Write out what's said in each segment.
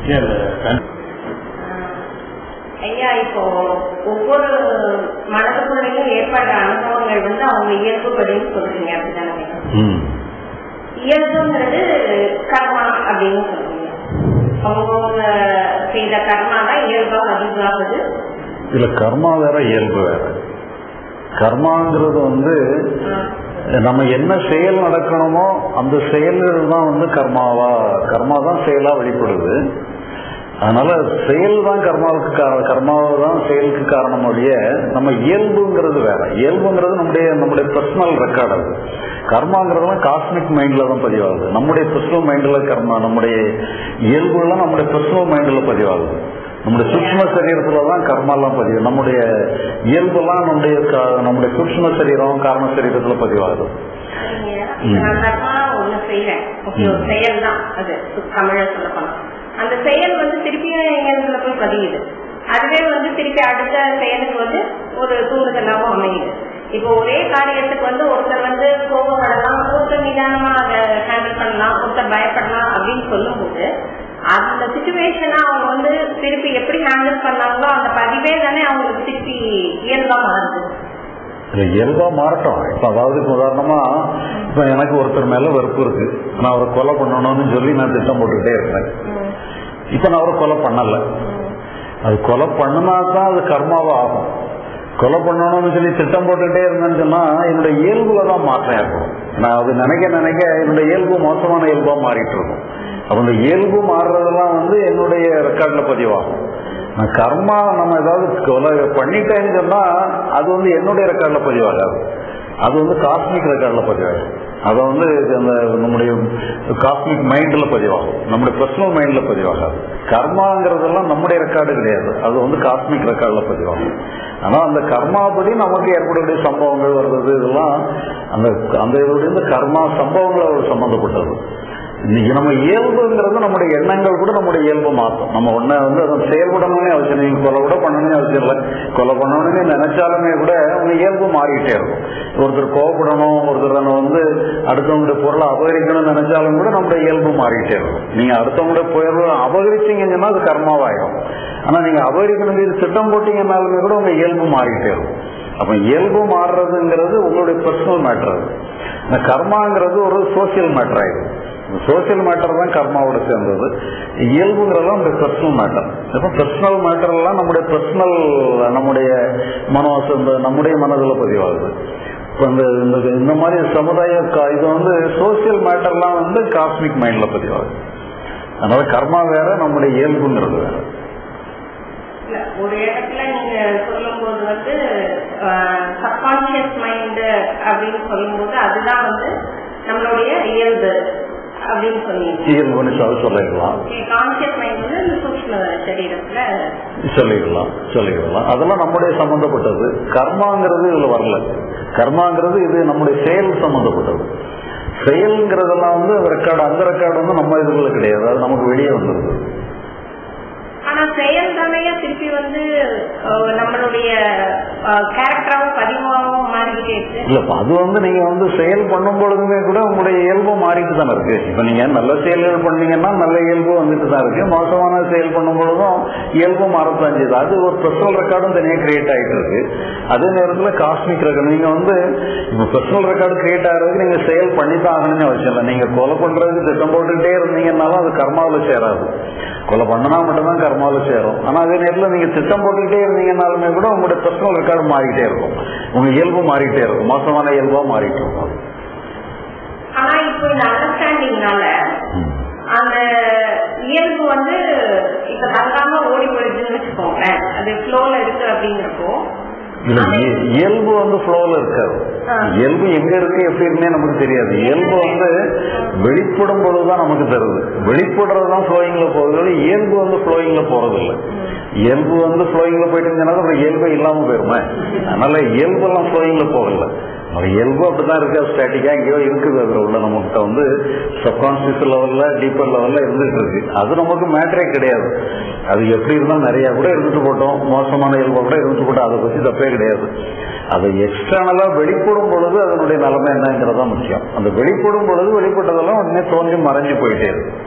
ஐயா இப்போ ஒவ்வொரு மனதுக்குள்ளேயும் ஏற்படுற அனுபவங்கள் வந்து அவங்க இயல்புபடின்னு சொல்றீங்க அப்படிதானே ம். இயல்புங்கிறது கர்மா அப்படின்னு சொல்றீங்க அவங்க செய்த கர்மா தான் இயல்பா பதிவாகுது இதுல கர்மா வேற இயல்பு வேற கர்மாங்கிறது வந்து நம்ம என்ன செயல் நடக்கணுமோ அந்த செயல்கள் தான் வந்து கர்மாவா கர்மா தான் செயலா வெளிப்படுது அதனால செயல் தான் கர்மாவுக்கு காரணம் கர்மாவை தான் செயலுக்கு காரணம் ஒழிய நம்ம இயல்புங்கிறது வேற இயல்புங்கிறது நம்முடைய நம்முடைய பர்சனல் ரெக்கார்டு அது கர்மாங்கிறதுலாம் காஸ்மிக் மைண்ட்ல தான் பதிவாகுது நம்முடைய பர்சனல் மைண்ட்ல கர்மா நம்முடைய இயல்புலாம் நம்முடைய பர்சனல் மைண்ட்ல பதிவாகுது நம்முடைய சூக்ம சரீரத்துல தான் கர்மாலாம் பதிவு நம்முடைய இயல்பெல்லாம் நம்முடைய க- நம்முடைய சூக்ம சரீரம் காரண சரீரத்துல பதிவாகுது சரிங்க. நான் கர்மா ஒண்ணு செய்யறேன் ஓகே ஒரு செயல் தான் அது தமிழ சொல்ல போனா அந்த செயல் வந்து திருப்பியும் இயல்புல போய் பதியுது அதுவே வந்து திருப்பி அடுத்த செயலுக்கு வந்து ஒரு தூண்டுதலாகவும் அமையுது இப்போ ஒரே காரியத்துக்கு வந்து ஒருத்தர் வந்து கோபப்படலாம் ஒருத்தர் நிதானமா அதை ஹேண்டில் பண்ணலாம் ஒருத்தர் பயப்படலாம் அப்படின்னு சொல்லும்போது அந்த சுச்சுவேஷனை அவங்க வந்து திருப்பி எப்படி ஹேண்டில் பண்ணாங்களோ அந்த பதிவே தானே அவங்களுக்கு திருப்பி இயல்பா மாறுது இல்ல இயல்பா மாறட்டும் இப்ப அதாவது இப்ப உதாரணமா இப்ப எனக்கு ஒருத்தர் மேல வெறுப்பு இருக்கு நான் அவரை கொலை பண்ணணும்னு சொல்லி நான் திட்டம் போட்டுக்கிட்டே இருப்பேன் ம். இப்ப நான் அவரை கொலை பண்ணல அது கொலை பண்ணினா தான் அது கர்மாவா ஆகும் கொலை பண்ணணும்னு சொல்லி திட்டம் போட்டுக்கிட்டே இருந்தேன்னு சொன்னா என்னுடைய இயல்புல தான் மாற்றம் ஏற்படும் நான் அது நினைக்க நினைக்க என்னுடைய இயல்பு மோசமான இயல்பா மாறிட்டு இருக்கும் அப்ப இந்த இயல்பு மாறுறதெல்லாம் வந்து என்னுடைய ரெக்கார்ட்ல பதிவாகும் நான் கர்மா நம்ம ஏதாவது கொலை பண்ணிட்டேன்னு சொன்னா அது வந்து என்னுடைய ரெக்கார்ட்ல பதிவாகாது அது வந்து காஸ்மிக் ரெக்கார்ட்ல பதிவாகும் அதை வந்து அந்த நம்முடைய காஸ்மிக் மைண்ட்ல பதிவாகும் நம்முடைய பர்சனல் மைண்ட்ல பதிவாகாது கர்மாங்கிறதெல்லாம் நம்முடைய ரெக்கார்டு கிடையாது அது வந்து காஸ்மிக் ரெக்கார்ட்ல பதிவாகும் ஆனா அந்த கர்மாபடி நமக்கு ஏற்படக்கூடிய சம்பவங்கள் வருது இதெல்லாம் அந்த அந்த இதோடைய இந்த கர்மா சம்பவங்களோட சம்பந்தப்பட்டது இன்னைக்கு நம்ம இயல்புங்கிறது நம்முடைய எண்ணங்கள் கூட நம்முடைய இயல்பு மாற்றும் நம்ம ஒன்ன வந்து அதை செயல்படணும்னே அவசியம் நீங்க கொலை கூட பண்ணணும்னே அவசியம் இல்லை கொலை பண்ணணும்னு நினைச்சாலுமே கூட உங்க இயல்பு மாறிக்கிட்டே இருக்கும் ஒருத்தர் கோவப்படணும் ஒருத்தர் நம்ம வந்து அடுத்தவங்களுடைய பொருளை அபகரிக்கணும்னு நினைச்சாலும் கூட நம்முடைய இயல்பு மாறிக்கிட்டே இருக்கும் நீங்க அடுத்தவங்களுடைய பொருளை அபகரிச்சீங்கன்னா அது கர்மாவாயிடும் ஆனா நீங்க அபகரிக்கணும் மீது திட்டம் போட்டீங்கன்னாலுமே கூட உங்க இயல்பு மாறிக்கிட்டே இருக்கும் அப்ப இயல்பு மாறுறதுங்கிறது உங்களுடைய பர்சனல் மேட்டர் அது இந்த கர்மாங்கிறது ஒரு சோசியல் மேட்டர் ஆயிடும் சோசியல் மேட்டர் தான் கர்மாவோட சேர்ந்தது இயல்புங்கிறதெல்லாம் நம்முடைய பர்சனல் மேட்டர் இப்போ பர்சனல் மேட்டர் எல்லாம் நம்முடைய பர்சனல் நம்முடைய மனோ இந்த நம்முடைய மனதில் பதிவாகுது இப்போ இந்த இந்த- இந்த மாதிரி சமுதாய க- இது வந்து சோசியல் மேட்டர்லாம் வந்து காஸ்மிக் மைண்ட்ல பதிவாகுது அதனால கர்மா வேற நம்முடைய இயல்புங்கிறது வேற இல்ல, ஒரு இடத்துல நீங்க சொல்லும்போது வந்து சப்கான்சியஸ் மைண்ட் அப்படின்னு சொல்லும்போது அதுதான் வந்து நம்மளுடைய இயல்பு அப்படின்னு சொன்னீங்க இயல்புன்னு சொல்ல சொல்லிடலாம் கான்சியஸ் மைண்ட் வந்து இந்த சூக்ஷ்ம சரீரத்துல சொல்லிடலாம் சொல்லிடலாம் அதெல்லாம் நம்முடைய சம்பந்தப்பட்டது கர்மாங்கிறது இதுல வரல கர்மாங்கிறது இது நம்முடைய செயல் சம்பந்தப்பட்டது செயல்ங்கிறதெல்லாம் வந்து ரெக்கார்டு அந்த ரெக்கார்டு வந்து நம்ம இதுக்குள்ள கிடையாது அது நமக்கு வெளியே வந்துருது ஆனா செயல் தானையா திருப்பி வந்து அஹ், நம்மளுடைய கேரக்டராகவும் பதிவாகவும் மாறிக்கிட்டே இருக்கு இல்ல இப்ப அது வந்து நீங்க வந்து செயல் பண்ணும் பொழுதுமே கூட உங்களுடைய இயல்பு மாறிட்டு தானே இருக்கு இப்ப நீங்க நல்ல செயல்கள் பண்ணீங்கன்னா நல்ல இயல்பு வந்துட்டு தான் இருக்கு மோசமான செயல் பண்ணும் பொழுதும் இயல்பு மாறத்தான் செய்யுது அது ஒரு பர்சனல் ரெக்கார்டும் தனியாக கிரியேட் ஆயிட்டு இருக்கு அதே நேரத்துல காஸ்மிக் ரெக்கார்டு நீங்க வந்து இப்ப பர்சனல் ரெக்கார்டு கிரியேட் ஆகிறதுக்கு நீங்க செயல் பண்ணித்தான் ஆகணும்னு அவசியம் இல்லை நீங்க கொலை பண்றதுக்கு திட்டம் போட்டுக்கிட்டே இருந்தீங்கன்னாலும் அது கர்மாவில் சேராது கொலை பண்ணனா மட்டும்தான் கர்மாவில் சேரும் ஆனா அதே நேரத்தில் நீங்க திட்டம் போட்டுக்கிட்டே இருந்தீங்கன்னாலுமே கூட உங்களுடைய பர்சனல் ரெக்கார்டு மாறிக்கிட்டே இருக்கும் உங்க இயல்பு மாறிக்கிட்டே இருக்கும் மோசமான இயல்பா மாறிட்டு இருக்கும் ஆனா இப்போ இந்த அண்டர்ஸ்டாண்டிங்னால அந்த இயல்பு வந்து இப்ப தங்காம ஓடி போயிடுதுன்னு வச்சுக்கோங்களேன் அது ஃப்ளோல இருக்கு அப்படிங்கிறப்போ இல்ல இய- இயல்பு வந்து ஃப்ளோல இருக்காது ஆ. இயல்பு எங்க இருக்கு எப்படி இருக்குன்னே நமக்கு தெரியாது இயல்பு வந்து வெளிப்படும் பொழுதுதான் நமக்கு தருது வெளிப்படுறது தான் ஃப்ளோயிங்ல போகுது இயல்பு வந்து ஃப்ளோயிங்ல போறது இல்ல இயல்பு வந்து ஃப்ளோயிங்ல போயிட்டு இருந்ததுனால அப்புறம் இயல்பே இல்லாம போயிருமே அதனால இயல்பு எல்லாம் ஃப்ளோயிங்ல போகல அது இயல்பு அப்படிதான் இருக்கு ஸ்டாட்டிக்கா எங்கேயோ இருக்குது அதுல உள்ள நம்மகிட்ட வந்து சப்கான்சியஸ் லெவல்ல டீப்பர் லெவல்ல இருந்துட்டு இருக்கு அது நமக்கு மேட்டரே கிடையாது அது எப்படி இருந்தாலும் நிறைய கூட இருந்துட்டு போட்டோம் மோசமான இயல்பு கூட இருந்துட்டு போட்டோம் அதை பத்தி தப்பே கிடையாது அது எக்ஸ்டர்னலா வெளிப்படும் பொழுது அதனுடைய நிலைமை என்னங்கிறதா முக்கியம் அந்த வெளிப்படும் பொழுது வெளிப்பட்டதெல்லாம் உடனே தோன்றி மறைஞ்சு போயிட்டே இருக்கு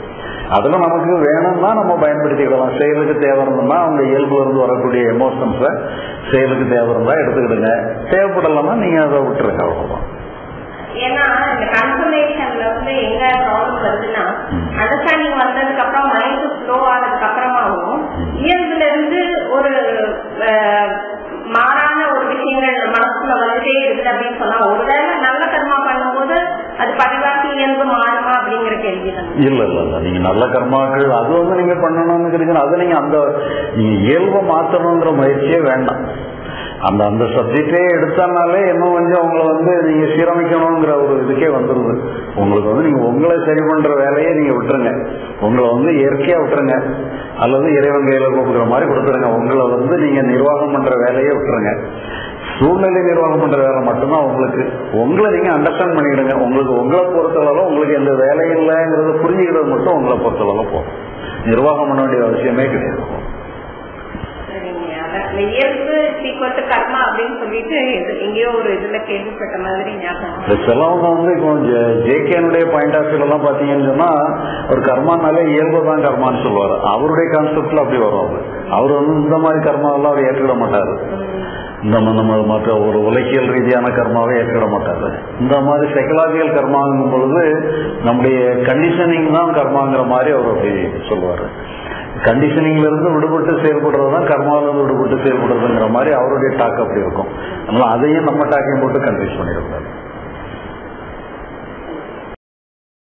அதுல நமக்கு வேணும்னா நம்ம பயன்படுத்திக்கிடலாம் செயலுக்கு தேவை இருந்தோம்னா அவங்க இயல்புல இருந்து வரக்கூடிய எமோஷன்ஸை செயலுக்கு தேவை இருந்தா எடுத்துக்கிடுங்க தேவைப்படலாமா நீங்க அதை விட்டுருங்க அவ்வளவுதான் ஏன்னா இந்த கன்ஃபர்மேஷன்ல வந்து எங்க ப்ராப்ளம் வருதுன்னா அண்டர்ஸ்டாண்டிங் வந்ததுக்கு அப்புறம் மைண்ட் ஸ்லோ ஆனதுக்கு அப்புறமாவும் இயல்புல இருந்து ஒரு அஹ், மாறான ஒரு விஷயங்கள் மனசுல வந்துட்டே இருக்குது அப்படின்னு சொன்னா ஒருவேளை நல்ல கர்மா பண்ணும்போது அது பதிவாக்கி இயல்பு மாறுமா அப்படிங்கிற கேள்வி தான் இல்ல இல்ல இல்ல நீங்க நல்ல கர்மாக்கள் அது வந்து நீங்க பண்ணணும்னு நினைக்கிறீங்கன்னா அது நீங்க அந்த நீங்க இயல்பை மாத்தணுங்கிற முயற்சியே வேண்டாம் அந்த அந்த சப்ஜெக்டே எடுத்தானாலே இன்னும் கொஞ்சம் உங்களை வந்து நீங்க சீரமைக்கணுங்கிற ஒரு இதுக்கே வந்துருது உங்களுக்கு வந்து நீங்க உங்களை சரி பண்ற வேலையை நீங்க விட்டுருங்க உங்களை வந்து இயற்கையா விட்டுருங்க அல்லது இறைவன் கையில கொடுக்குற மாதிரி கொடுத்துருங்க உங்களை வந்து நீங்க நிர்வாகம் பண்ற வேலையை விட்டுருங்க சூழ்நிலை நிர்வாகம் பண்ற வேலை மட்டும்தான் உங்களுக்கு உங்களை நீங்க அண்டர்ஸ்டாண்ட் பண்ணிக்கிடுங்க உங்களுக்கு உங்களை பொறுத்தளவு உங்களுக்கு எந்த வேலை இல்லைங்கிறத புரிஞ்சுக்கிறது மட்டும் உங்களை பொறுத்தளவு போகும் நிர்வாகம் பண்ண வேண்டிய அவசியமே கிடையாது சரிங்க அதான் இந்த இயல்பு சீக்வல் டு கர்மா அப்படின்னு சொல்லிட்டு இது எங்கேயோ ஒரு இதுல கேள்விப்பட்ட மாதிரி ஞாபகம் இந்த சிலவங்க வந்து இப்போ ஜேகேனுடைய பாயிண்ட் ஆஃப் வியூ எல்லாம் பாத்தீங்கன்னு சொன்னா ஒரு கர்மானாலே இயல்பு தான் கர்மான்னு சொல்லுவாரு அவருடைய கான்செப்ட்ல அப்படி வரும் அவர் அவர் வந்து இந்த மாதிரி கர்மாவெல்லாம் அவர் ஏற்றுக்கிட மாட்டாரு இந்த ம- நம்ம மற்ற ஒரு உலகியல் ரீதியான கர்மாவை ஏற்றுக்கிட மாட்டாரு இந்த மாதிரி சைக்கலாஜிக்கல் கர்மாங்கும் பொழுது நம்முடைய கண்டிஷனிங் தான் கர்மாங்கிற மாதிரி அவர் அப்படி சொல்லுவாரு கண்டிஷனிங்ல இருந்து விடுபட்டு செயல்படுறது தான் கர்மாவில இருந்து விடுபட்டு செயல்படுறதுங்கிற மாதிரி அவருடைய டாக் அப்படி இருக்கும் அதனால அதையும் நம்ம டாக்கையும் போட்டு கன்ஃபியூஸ் பண்ணிடக்கூடாது